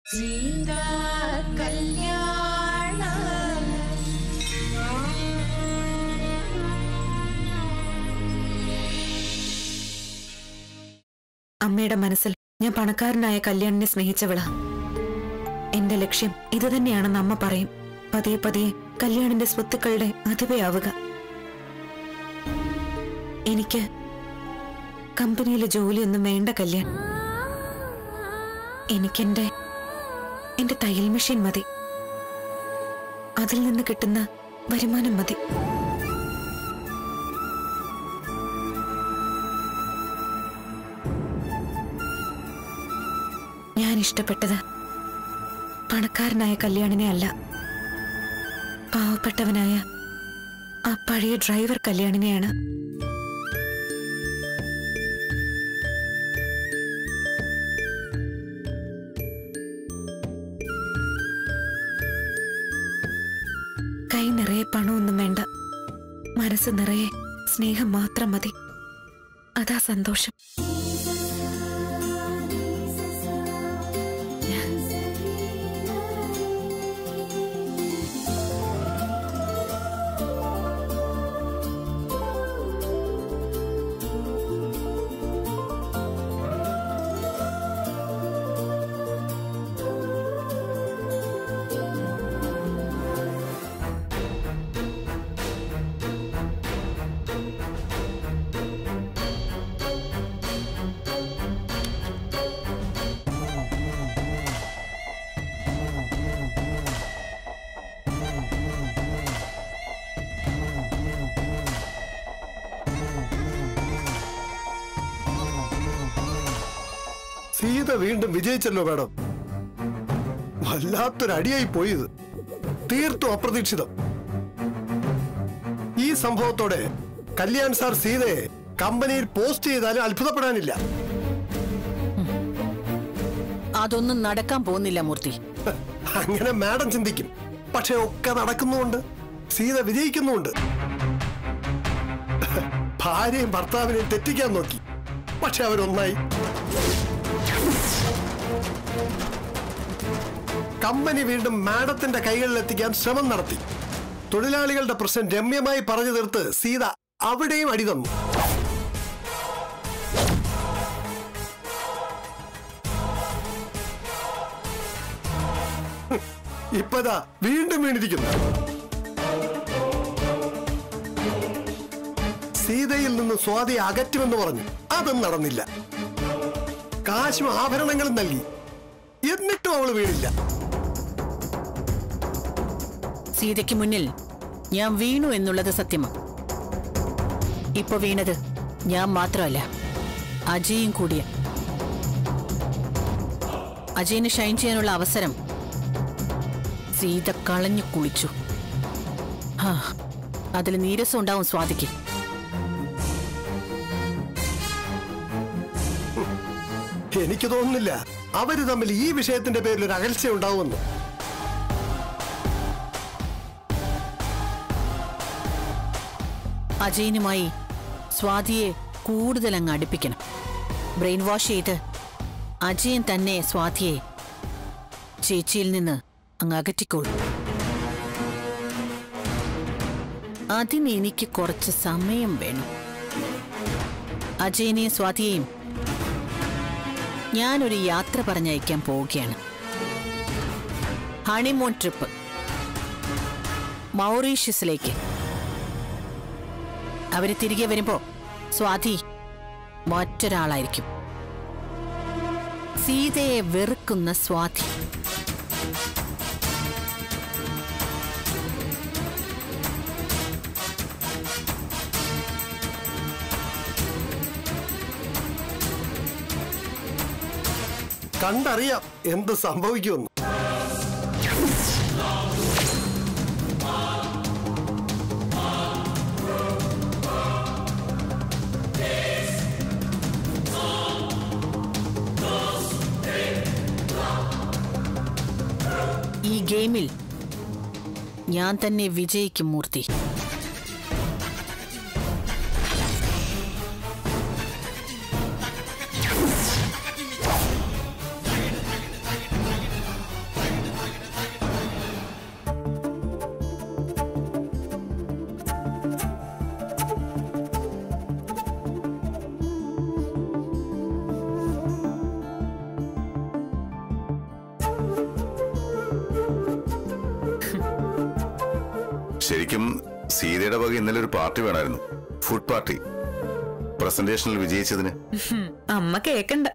സീതാ കല്യാണ അമ്മയുടെ മനസ്സിൽ ഞാൻ പണക്കാരനായ കല്യാണിനെ സ്നേഹിച്ചവളാ എന്റെ ലക്ഷ്യം ഇതുതന്നെയാണെന്ന് അമ്മ പറയും പതിയെ പതിയെ കല്യാണിന്റെ സ്വത്തുക്കളുടെ അധിപയാവുക എനിക്ക് കമ്പനിയിലെ ജോലിയൊന്നും വേണ്ട കല്യാൺ എനിക്കെന്റെ എന്റെ തയ്യൽ മെഷീൻ മതി അതിൽ നിന്ന് കിട്ടുന്ന വരുമാനം മതി ഞാൻ ഇഷ്ടപ്പെട്ടത് പണക്കാരനായ കല്യാണിനെ അല്ല പാവപ്പെട്ടവനായ ആ പഴയ ഡ്രൈവർ കല്യാണിനെയാണ് കൈ നിറയെ പണമൊന്നും വേണ്ട മനസ്സ് നിറയെ സ്നേഹം മാത്രം മതി അതാ സന്തോഷം സീത വീണ്ടും വിജയിച്ചല്ലോ മാഡം വല്ലാത്തൊരു അടിയായി പോയത് തീർത്തും അപ്രതീക്ഷിതം ഈ സംഭവത്തോടെ കല്യാൺ സാർ സീതയെ കമ്പനിയിൽ പോസ്റ്റ് ചെയ്താലും അത്ഭുതപ്പെടാനില്ല അതൊന്നും നടക്കാൻ പോകുന്നില്ല മൂർത്തി അങ്ങനെ മാഡം ചിന്തിക്കും പക്ഷെ ഒക്കെ നടക്കുന്നുണ്ട് സീത വിജയിക്കുന്നുണ്ട് ഭാര്യയും ഭർത്താവിനെയും തെറ്റിക്കാൻ നോക്കി പക്ഷെ അവരൊന്നായി കമ്പനി വീണ്ടും മാഡത്തിന്റെ കൈകളിൽ എത്തിക്കാൻ ശ്രമം നടത്തി തൊഴിലാളികളുടെ പ്രശ്നം രമ്യമായി പറഞ്ഞു തീർത്ത് സീത അവിടെയും അടി തന്നു ഹും, ഇപ്പതാ വീണ്ടും വീണിരിക്കുന്നു സീതയിൽ നിന്ന് സ്വാതി അകറ്റുമെന്ന് പറഞ്ഞു അതും നടന്നില്ല കാശും ആഭരണങ്ങളും നൽകി എന്നിട്ടും അവള് വീണില്ല സീതയ്ക്ക് മുന്നിൽ ഞാൻ വീണു എന്നുള്ളത് സത്യമാണ് ഇപ്പൊ വീണത് ഞാൻ മാത്രമല്ല അജയും കൂടിയ അജയിന് ഷൈൻ ചെയ്യാനുള്ള അവസരം സീത കളഞ്ഞു കുളിച്ചു ഹാ അതിൽ നീരസം ഉണ്ടാവും സ്വാതിക്ക് എനിക്ക് തോന്നുന്നില്ല അവര് തമ്മിൽ ഈ വിഷയത്തിന്റെ പേരിൽ ഒരു അകൽച്ച ഉണ്ടാവുമെന്ന് അജയനുമായി സ്വാതിയെ കൂടുതൽ അങ്ങ് അടുപ്പിക്കണം ബ്രെയിൻ വാഷ് ചെയ്ത് അജയൻ തന്നെ സ്വാതിയെ ചേച്ചിയിൽ നിന്ന് അങ്ങ് അകറ്റിക്കോളൂ അതിന് എനിക്ക് കുറച്ച് സമയം വേണം അജയനെയും സ്വാതിയെയും ഞാനൊരു യാത്ര പറഞ്ഞയക്കാൻ പോവുകയാണ് ഹണിമൂൺ ട്രിപ്പ് മൗറീഷ്യസിലേക്ക് അവര് തിരികെ വരുമ്പോ സ്വാതി മറ്റൊരാളായിരിക്കും സീതയെ വെറുക്കുന്ന സ്വാതി കണ്ടറിയാം എന്ത് സംഭവിക്കുമെന്ന് ഈ ഗെയിമിൽ ഞാൻ തന്നെ വിജയിക്കും മൂർത്തി ശരിക്കും സീതയുടെ വക ഇന്നലെ ഒരു പാർട്ടി വേണമായിരുന്നു ഫുഡ് പാർട്ടി പ്രസന്റേഷനിൽ വിജയിച്ചതിന് ഹും, അമ്മ കേക്കണ്ട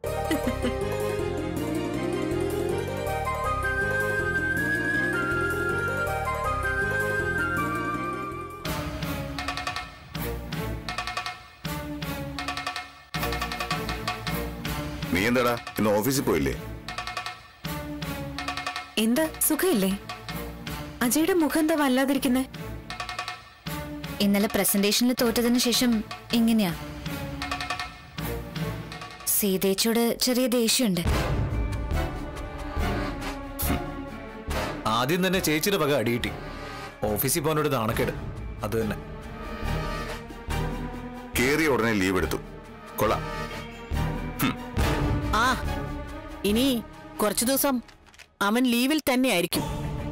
നീ എന്താടാ ഇന്ന് ഓഫീസിൽ പോയില്ലേ എന്താ സുഖമില്ലേ അജയുടെ മുഖം എന്താ വല്ലാതിരിക്കുന്നേ ഇന്നലെ പ്രസന്റേഷനിൽ തോറ്റതിന് ശേഷം എങ്ങനെയാ സീതേച്ചിയോട് ചെറിയ ദേഷ്യമുണ്ട് ആദ്യം തന്നെ ചേച്ചിയുടെ വക അടിയിട്ടി ഓഫീസിൽ പോകാനൊരു നാണക്കേട് അത് തന്നെ കേറിയ ഉടനെ ലീവ് എടുത്തു കൊള്ളാം ആ ഇനി കുറച്ചു ദിവസം അവൻ ലീവിൽ തന്നെ ആയിരിക്കും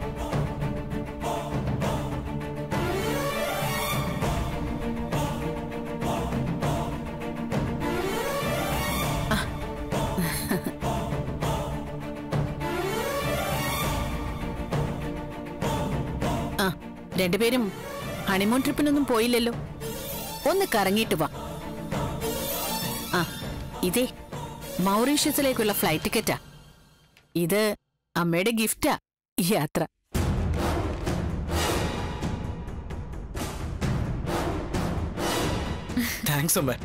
ആ രണ്ടുപേരും ഹണിമൂൺ ട്രിപ്പിനൊന്നും പോയില്ലല്ലോ ഒന്ന് കറങ്ങിയിട്ട് വാ ആ ഇതേ മൗറീഷ്യസിലേക്കുള്ള ഫ്ലൈറ്റ് ടിക്കറ്റാ ഇത് അമ്മയുടെ ഗിഫ്റ്റാ ഈ യാത്ര താങ്ക്സ് അമ്മ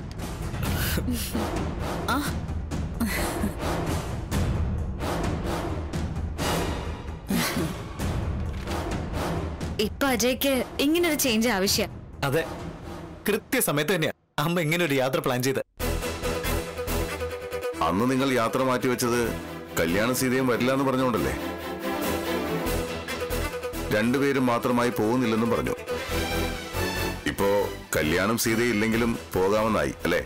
ഇപ്പൊ അജയ്ക്ക് ഇങ്ങനൊരു ചേഞ്ച് ആവശ്യം അതെ കൃത്യസമയത്ത് തന്നെയാ അമ്മ ഇങ്ങനെ ഒരു യാത്ര പ്ലാൻ ചെയ്ത് അന്ന് നിങ്ങൾ യാത്ര മാറ്റിവെച്ചത് കല്യാണ സീതയും വരില്ല എന്ന് പറഞ്ഞുകൊണ്ടല്ലേ രണ്ടുപേരും മാത്രമായി പോകുന്നില്ലെന്നും പറഞ്ഞു ഇപ്പോ കല്യാണം സീതയില്ലെങ്കിലും പോകാമെന്നായി അല്ലേ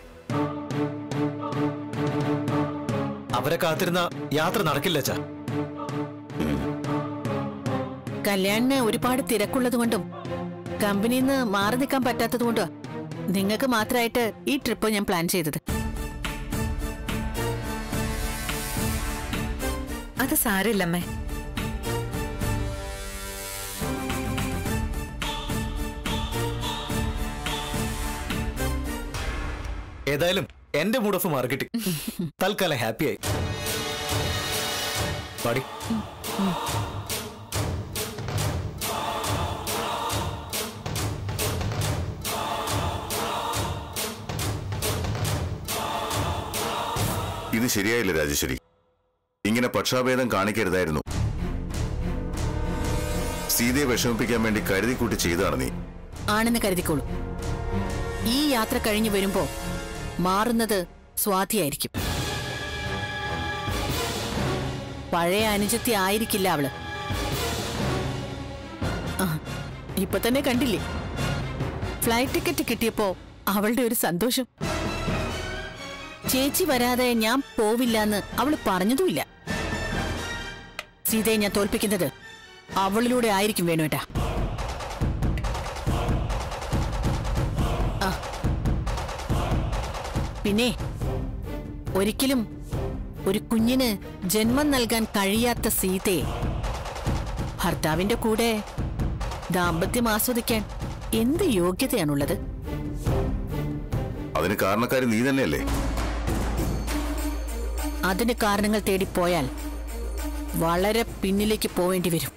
അവരെ കാത്തിരുന്ന യാത്ര നടക്കില്ല അച്ഛാ കല്യാണിന് ഒരുപാട് തിരക്കുള്ളത് കൊണ്ടും കമ്പനിയിൽ നിന്ന് മാറി നിൽക്കാൻ പറ്റാത്തത് കൊണ്ടും നിങ്ങൾക്ക് മാത്രമായിട്ട് ഈ ട്രിപ്പ് ഞാൻ പ്ലാൻ ചെയ്തത് അത് സാരമില്ലമ്മേ ഏതായാലും എന്റെ മൂഡ് ഓഫ് മാറി കിട്ടി തൽക്കാലം ഹാപ്പിയായി പാടി ഇത് ശരിയായില്ല രാജേശ്വരി ഇങ്ങനെ പക്ഷാഭേദം കാണിക്കരുതായിരുന്നു സീതയെ വിഷമിപ്പിക്കാൻ വേണ്ടി കരുതിക്കൂട്ടി ചെയ്തതാണ് നീ ആണെന്ന് കരുതിക്കോളൂ ഈ യാത്ര കഴിഞ്ഞു വരുമ്പോ മാറുന്നത് സ്വാതിയായിരിക്കും പഴയ അനുജത്തി ആയിരിക്കില്ല അവള് ആ, ഇപ്പൊ തന്നെ കണ്ടില്ലേ ഫ്ലൈറ്റ് ടിക്കറ്റ് കിട്ടിയപ്പോ അവളുടെ ഒരു സന്തോഷം ചേച്ചി വരാതെ ഞാൻ പോവില്ലെന്ന് അവള് പറഞ്ഞതുമില്ല സീതയെ ഞാൻ തോൽപ്പിക്കുന്നത് അവളിലൂടെ ആയിരിക്കും വേണുവേട്ടാ പിന്നെ ഒരിക്കലും ഒരു കുഞ്ഞിന് ജന്മം നൽകാൻ കഴിയാത്ത സീതയെ ഭർത്താവിന്റെ കൂടെ ദാമ്പത്യം ആസ്വദിക്കാൻ എന്ത് യോഗ്യതയാണുള്ളത് അതിന് കാരണക്കാരി നീ തന്നെയല്ലേ അതിന് കാരണങ്ങൾ തേടിപ്പോയാൽ വളരെ പിന്നിലേക്ക് പോവേണ്ടി വരും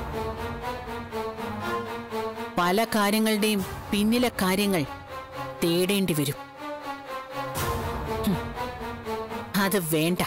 പല കാര്യങ്ങളുടെയും പിന്നിലെ കാര്യങ്ങൾ തേടേണ്ടി വരും ഹും. അത് വേണ്ട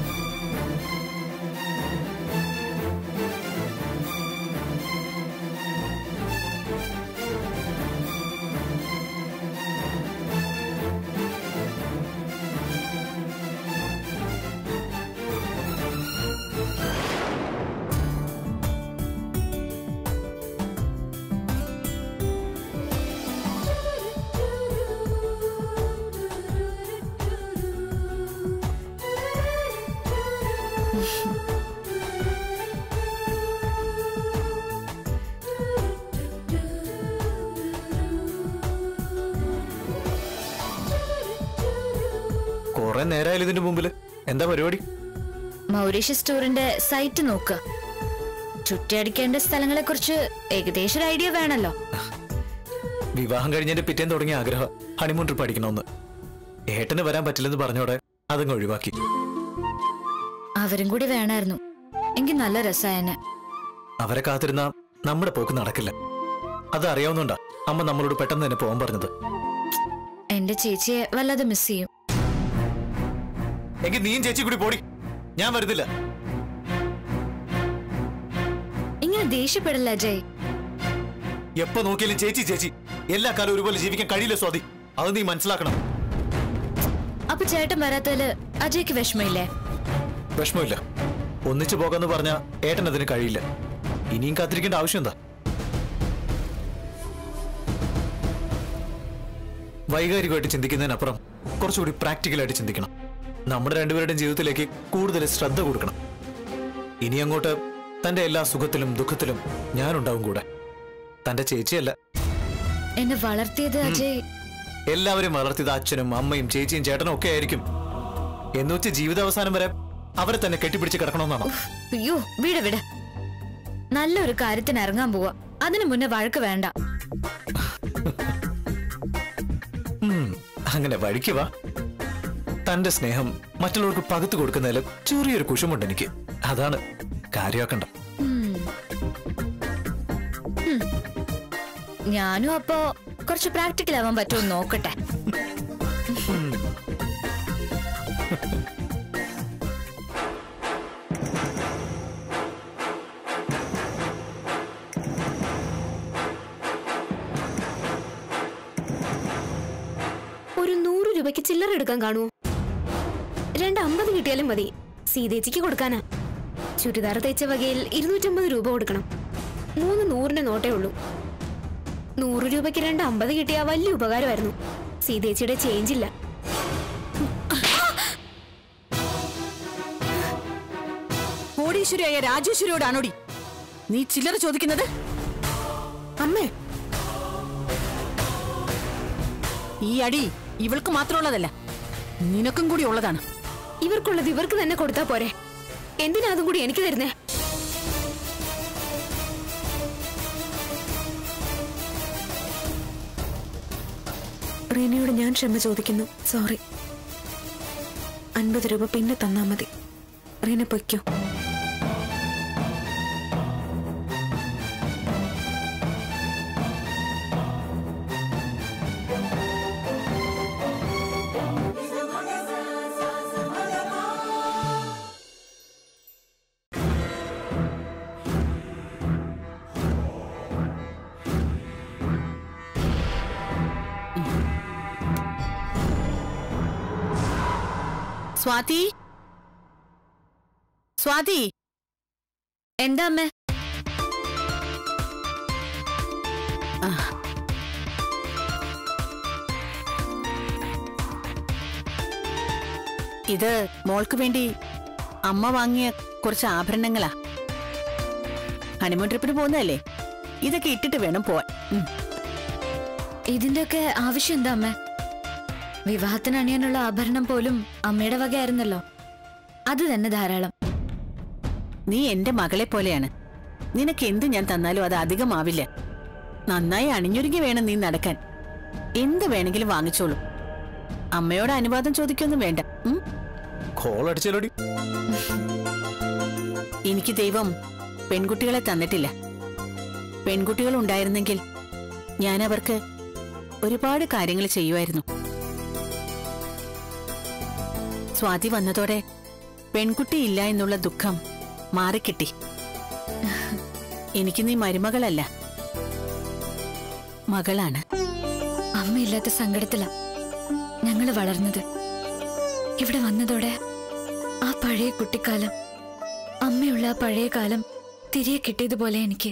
കുറെ നേരമായാലും ഇതിന്റെ മുമ്പില് എന്താ പരിപാടി മൗറീഷ്യസ് ടൂറിന്റെ സൈറ്റ് നോക്കുക ചുറ്റിയടിക്കേണ്ട സ്ഥലങ്ങളെ കുറിച്ച് ഏകദേശം ഒരു ഐഡിയ വേണല്ലോ വിവാഹം കഴിഞ്ഞതിന്റെ പിറ്റേന്ന് തുടങ്ങിയ ആഗ്രഹം ഹണിമൂൺ ട്രിപ്പ് അടിക്കണമെന്ന് ഏട്ടന് വരാൻ പറ്റില്ലെന്ന് പറഞ്ഞോടെ അതങ്ങ് ഒഴിവാക്കി അവരും കൂടി വേണമായിരുന്നു എങ്കിൽ നല്ല രസായനെ അവരെ കാത്തിരുന്ന നമ്മുടെ പോക്ക് നടക്കില്ല അത് അറിയാവുന്നുണ്ടാ അമ്മ നമ്മളോട് പെട്ടെന്ന് തന്നെ പോകാൻ പറഞ്ഞത് എന്റെ ചേച്ചിയെ വല്ലാതെ മിസ് ചെയ്യും എങ്കിൽ നീയും ചേച്ചി കൂടി പോടി ഞാൻ വരുന്നില്ല ഇങ്ങനെ ദേഷ്യപ്പെടില്ല അജയ് എപ്പോ നോക്കിയാലും ചേച്ചി ചേച്ചി എല്ലാ കാലവും ഒരുപോലെ ജീവിക്കാൻ കഴിയില്ല സ്വാതി അത് നീ മനസ്സിലാക്കണം അപ്പൊ ചേട്ടൻ വരാത്തതില് അജയ്ക്ക് വിഷമയില്ലേ വിഷമമില്ല ഒന്നിച്ചു പോകാന്ന് പറഞ്ഞ ഏട്ടൻ അതിന് കഴിയില്ല ഇനിയും കാത്തിരിക്കേണ്ട ആവശ്യം എന്താ വൈകാരികമായിട്ട് ചിന്തിക്കുന്നതിനപ്പുറം കുറച്ചുകൂടി പ്രാക്ടിക്കലായിട്ട് ചിന്തിക്കണം നമ്മുടെ രണ്ടുപേരുടെയും ജീവിതത്തിലേക്ക് കൂടുതൽ ശ്രദ്ധ കൊടുക്കണം ഇനി അങ്ങോട്ട് തന്റെ എല്ലാ സുഖത്തിലും ദുഃഖത്തിലും ഞാനുണ്ടാവും കൂടെ തന്റെ ചേച്ചിയല്ല എന്നെ വളർത്തിയത് അജയ് എല്ലാവരും വളർത്തിയത് അച്ഛനും അമ്മയും ചേച്ചിയും ചേട്ടനും ഒക്കെ ആയിരിക്കും എന്നുവെച്ച് ജീവിതാവസാനം വരെ അവരെ തന്നെ കെട്ടിപ്പിടിച്ച് കിടക്കണമെന്നാണോ അയ്യോ വിട വിട നല്ലൊരു കാര്യത്തിന് ഇറങ്ങാൻ പോവാ അതിനു മുന്നേ വഴക്ക് വേണ്ട ഉം, അങ്ങനെ വഴിക്ക് വാ തന്റെ സ്നേഹം മറ്റുള്ളവർക്ക് പകുത്തു കൊടുക്കുന്നതിൽ ചെറിയൊരു കുശമുണ്ട് എനിക്ക് അതാണ് കാര്യമാക്കണ്ട ഉം. ഉം. ഞാനും അപ്പോ കുറച്ച് പ്രാക്ടിക്കൽ ആവാൻ പറ്റുമോ എന്ന് നോക്കട്ടെ ഒരു നൂറ് രൂപയ്ക്ക് ചില്ലറ എടുക്കാൻ കാണുമോ രണ്ട് അമ്പത് കിട്ടിയാലും മതി സീതേച്ചിക്ക് കൊടുക്കാനാ ചുരിദാർ തയ്ച്ച വകയിൽ ഇരുന്നൂറ്റമ്പത് രൂപ കൊടുക്കണം മൂന്ന് നൂറിന്റെ നോട്ടേ ഉള്ളൂ നൂറ് രൂപയ്ക്ക് രണ്ട് അമ്പത് കിട്ടിയാൽ വലിയ ഉപകാരമായിരുന്നു സീതേച്ചിയുടെ ചേഞ്ച് ഇല്ല കോടീശ്വരിയായ രാജേശ്വരിയോടാണോടി നീ ചില്ലറ ചോദിക്കുന്നത് അമ്മേ ഈ അടി ഇവൾക്ക് മാത്രമുള്ളതല്ല നിനക്കും കൂടി ഉള്ളതാണ് ഇവർക്കുള്ളത് ഇവർക്ക് തന്നെ കൊടുത്താ പോരെ എന്തിനാ അതും കൂടി എനിക്ക് തരുന്നേ റീനയോട് ഞാൻ ക്ഷമ ചോദിക്കുന്നു സോറി അൻപത് രൂപ പിന്നെ തന്നാ മതി റീന പൊയ്ക്കോ സ്വാതി സ്വാതി എന്താ അമ്മേ ഇത് മോൾക്ക് വേണ്ടി അമ്മ വാങ്ങിയ കുറച്ച് ആഭരണങ്ങളാ ഹണിമൂൺ ട്രിപ്പിന് പോകുന്നതല്ലേ ഇതൊക്കെ ഇട്ടിട്ട് വേണം പോവാൻ ഉം. ഇതിന്റെയൊക്കെ ആവശ്യം എന്താ അമ്മേ വിവാഹത്തിന് അണിയാനുള്ള ആഭരണം പോലും അമ്മയുടെ വകയായിരുന്നല്ലോ അത് തന്നെ ധാരാളം നീ എന്റെ മകളെ പോലെയാണ് നിനക്ക് എന്ത് ഞാൻ തന്നാലും അത് അധികമാവില്ല നന്നായി അണിഞ്ഞൊരുങ്ങി വേണം നീ നടക്കാൻ എന്ത് വേണമെങ്കിലും വാങ്ങിച്ചോളൂ അമ്മയോട് അനുവാദം ചോദിക്കൊന്നും വേണ്ട ഉം? കോൾ അടിച്ചാലോടി എനിക്ക് ദൈവം പെൺകുട്ടികളെ തന്നിട്ടില്ല പെൺകുട്ടികൾ ഉണ്ടായിരുന്നെങ്കിൽ ഞാൻ അവർക്ക് ഒരുപാട് കാര്യങ്ങൾ ചെയ്യുമായിരുന്നു സ്വാതി വന്നതോടെ പെൺകുട്ടിയില്ല എന്നുള്ള ദുഃഖം മാറിക്കിട്ടി എനിക്ക് നീ മരുമകളല്ല മകളാണ് അമ്മയില്ലാത്ത സങ്കടത്തില ഞങ്ങള് വളർന്നത് ഇവിടെ വന്നതോടെ ആ പഴയ കുട്ടിക്കാലം അമ്മയുള്ള ആ പഴയ കാലം തിരികെ കിട്ടിയതുപോലെ എനിക്ക്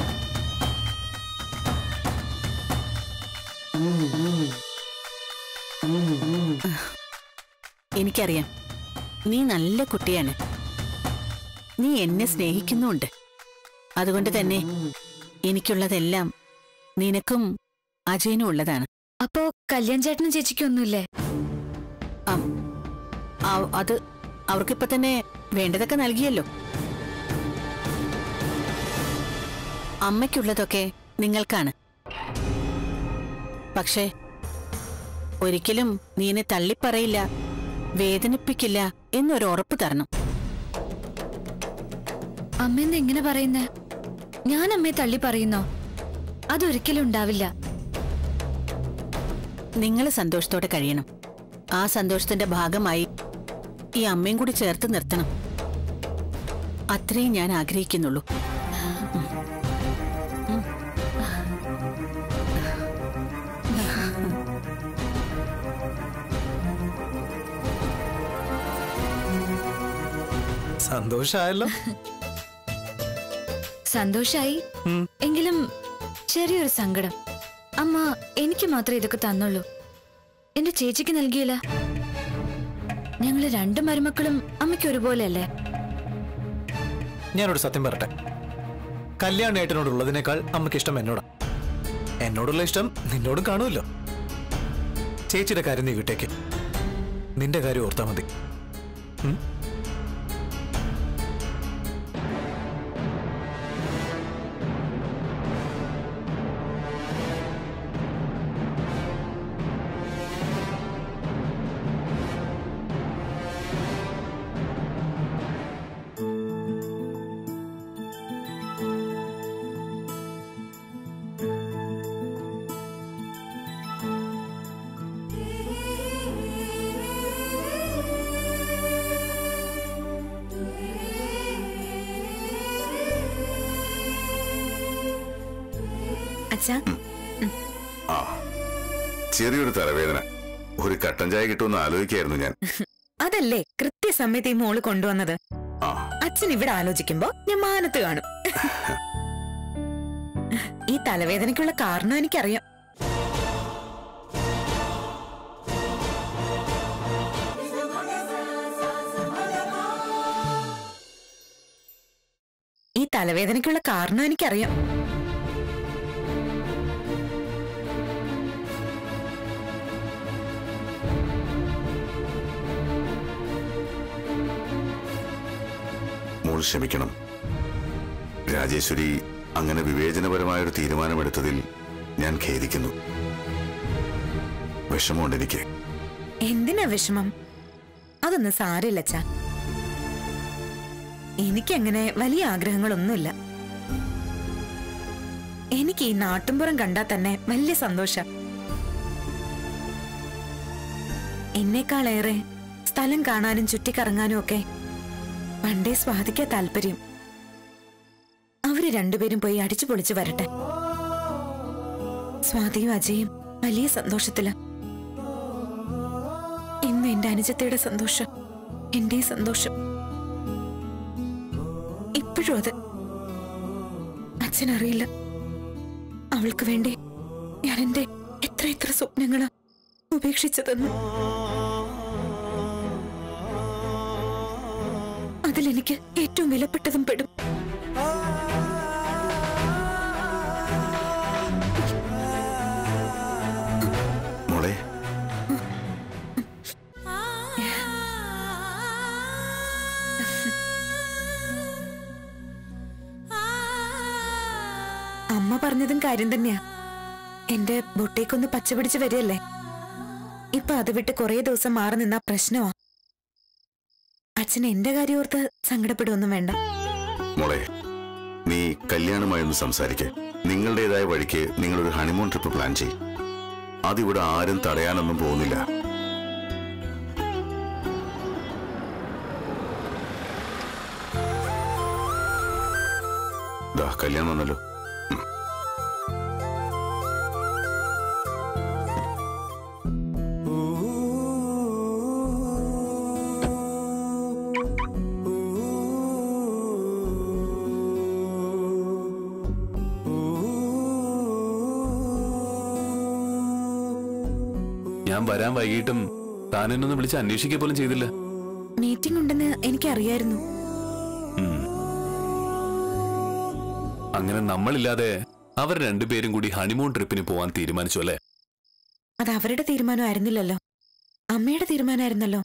എനിക്കറിയാം നീ നല്ല കുട്ടിയാണ് നീ എന്നെ സ്നേഹിക്കുന്നുണ്ട് അതുകൊണ്ട് തന്നെ എനിക്കുള്ളതെല്ലാം നിനക്കും അജയനും ഉള്ളതാണ് അപ്പോ കല്യാൺ ചേട്ടനും ചേച്ചിക്കും ഒന്നുമില്ലേ അം- ആ- അത് അവർക്കിപ്പോ തന്നെ വേണ്ടതൊക്കെ നൽകിയല്ലോ അമ്മയ്ക്കുള്ളതൊക്കെ നിങ്ങൾക്കാണ് പക്ഷേ ഒരിക്കലും നീ എന്നെ തള്ളിപ്പറയില്ല വേദനിപ്പിക്കില്ല എന്നൊരു ഉറപ്പ് തരണം അമ്മയെന്ന് എങ്ങനെ പറയുന്നേ ഞാൻ അമ്മയെ തള്ളി പറയുന്നോ അതൊരിക്കലും ഉണ്ടാവില്ല നിങ്ങൾ സന്തോഷത്തോടെ കഴിയണം ആ സന്തോഷത്തിന്റെ ഭാഗമായി ഈ അമ്മയും കൂടി ചേർത്ത് നിർത്തണം അത്രയും ഞാൻ ആഗ്രഹിക്കുന്നുള്ളൂ സന്തോഷമായല്ലോ സന്തോഷായി എങ്കിലും ചെറിയൊരു സങ്കടം അമ്മ എനിക്ക് മാത്രമേ ഇതൊക്കെ തന്നുള്ളൂ എന്റെ ചേച്ചിക്ക് നൽകിയില്ല ഞങ്ങള് രണ്ട് മരുമക്കളും അമ്മയ്ക്ക് ഒരുപോലെയല്ലേ ഞാനൊരു സത്യം പറയട്ടെ കല്യാണേട്ടനോടുള്ളതിനേക്കാൾ അമ്മയ്ക്ക് ഇഷ്ടം എന്നോടാ എന്നോടുള്ള ഇഷ്ടം നിന്നോടും കാണുമല്ലോ ചേച്ചിയുടെ കാര്യം നീ വിട്ടേക്ക് നിന്റെ കാര്യം ഓർത്താ മതി ഉം? അച്ഛാ ആ ചെറിയൊരു തലവേദന ഒരു കട്ടൻ ചായ കിട്ടുമെന്ന് ആലോചിക്കായിരുന്നു ഞാൻ അതല്ലേ കൃത്യസമയത്ത് ഈ മോള് കൊണ്ടുവന്നത് ആ അച്ഛൻ ഇവിടെ ആലോചിക്കുമ്പോ ഞാൻ മാനത്ത് കാണും ഈ തലവേദനയ്ക്കുള്ള കാരണം എനിക്കറിയാം ഈ തലവേദനയ്ക്കുള്ള കാരണം എനിക്കറിയാം മോൾ ക്ഷമിക്കണം രാജേശ്വരി അങ്ങനെ വിവേചനപരമായൊരു തീരുമാനമെടുത്തതിൽ ഞാൻ ഖേദിക്കുന്നു വിഷമമുണ്ട് എനിക്ക് എന്തിനാ വിഷമം അതൊന്നും സാരില്ല അച്ഛാ എനിക്കങ്ങനെ വലിയ ആഗ്രഹങ്ങളൊന്നുമില്ല എനിക്ക് ഈ നാട്ടുംപുറം കണ്ടാൽ തന്നെ വലിയ സന്തോഷം എന്നെക്കാളേറെ സ്ഥലം കാണാനും ചുറ്റിക്കറങ്ങാനും ഒക്കെ പണ്ടേ സ്വാതിക്കാ താല്പര്യം അവര് രണ്ടുപേരും പോയി അടിച്ചു പൊളിച്ചു വരട്ടെ സ്വാതിയും അജയും വലിയ സന്തോഷത്തില ഇന്ന് എന്റെ അനുജത്തയുടെ സന്തോഷം എന്റെ സന്തോഷം ഇപ്പോഴും അത് അച്ഛനറിയില്ല അവൾക്ക് വേണ്ടി ഞാൻ എന്റെ എത്ര എത്ര സ്വപ്നങ്ങളാ ഉപേക്ഷിച്ചതെന്ന് അതിലെനിക്ക് ഏറ്റവും വിലപ്പെട്ടതും പെടും മോളെ അമ്മ പറഞ്ഞതും കാര്യം തന്നെയാ എന്റെ ബൊട്ടേക്കൊന്ന് പച്ചപിടിച്ച് വരികയല്ലേ ഇപ്പൊ അത് വിട്ട് കുറേ ദിവസം മാറി നിന്നാ പ്രശ്നമാ അച്ഛൻ എന്റെ കാര്യം ഓർത്ത് സങ്കടപ്പെടുവൊന്നും വേണ്ട മോളെ നീ കല്യാണമായി ഒന്ന് സംസാരിക്കേ നിങ്ങളുടേതായ വഴിക്ക് നിങ്ങളൊരു ഹണിമൂൺ ട്രിപ്പ് പ്ലാൻ ചെയ്യും അതിവിടെ ആരും തടയാനൊന്നും പോകുന്നില്ല ദാ കല്യാണം വന്നല്ലോ ഞാൻ വരാൻ വൈകിട്ടും താൻ എന്നൊന്ന് വിളിച്ച് അന്വേഷിക്കുക പോലും ചെയ്തില്ല മീറ്റിംഗ് ഉണ്ടെന്ന് എനിക്കറിയായിരുന്നു അങ്ങനെ നമ്മളില്ലാതെ അവർ രണ്ടുപേരും കൂടി ഹണിമൂൺ ട്രിപ്പിന് പോവാൻ തീരുമാനിച്ചു അല്ലേ അത് അവരുടെ തീരുമാനമായിരുന്നില്ലല്ലോ അമ്മയുടെ തീരുമാനമായിരുന്നല്ലോ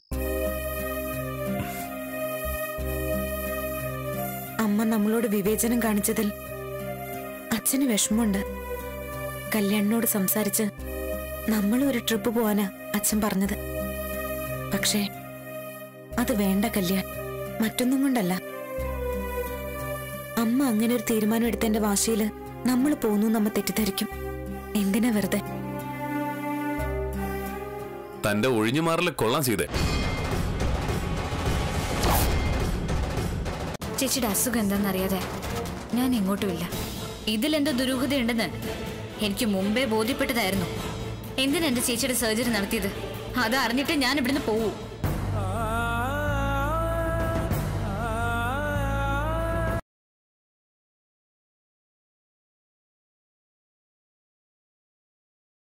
അമ്മ നമ്മളോട് വിവേചനം കാണിച്ചതിൽ അച്ഛന് വിഷമമുണ്ട് കല്യാണിനോട് സംസാരിച്ച് നമ്മളും ഒരു ട്രിപ്പ് പോവാനാ അച്ഛൻ പറഞ്ഞത് പക്ഷേ അത് വേണ്ട കല്യാൺ മറ്റൊന്നും കൊണ്ടല്ല അമ്മ അങ്ങനെ ഒരു തീരുമാനം എടുത്തതിന്റെ വാശിയില് നമ്മൾ പോന്നു നമ്മ തെറ്റിദ്ധരിക്കും എന്തിനാ വെറുതെ തന്റെ ഒഴിഞ്ഞു മാറല് കൊള്ളാൻ ചെയ്തേ ചേച്ചിയുടെ അസുഖം എന്താണെന്നറിയാതെ ഞാൻ എങ്ങോട്ടുമില്ല ഇതിലെന്തോ ദുരൂഹതയുണ്ടെന്ന് എനിക്ക് മുമ്പേ ബോധ്യപ്പെട്ടതായിരുന്നു എന്തിനാ എന്റെ ചേച്ചിയുടെ സർജറി നടത്തിയത് അത് അറിഞ്ഞിട്ട് ഞാൻ ഇവിടുന്ന് പോവൂ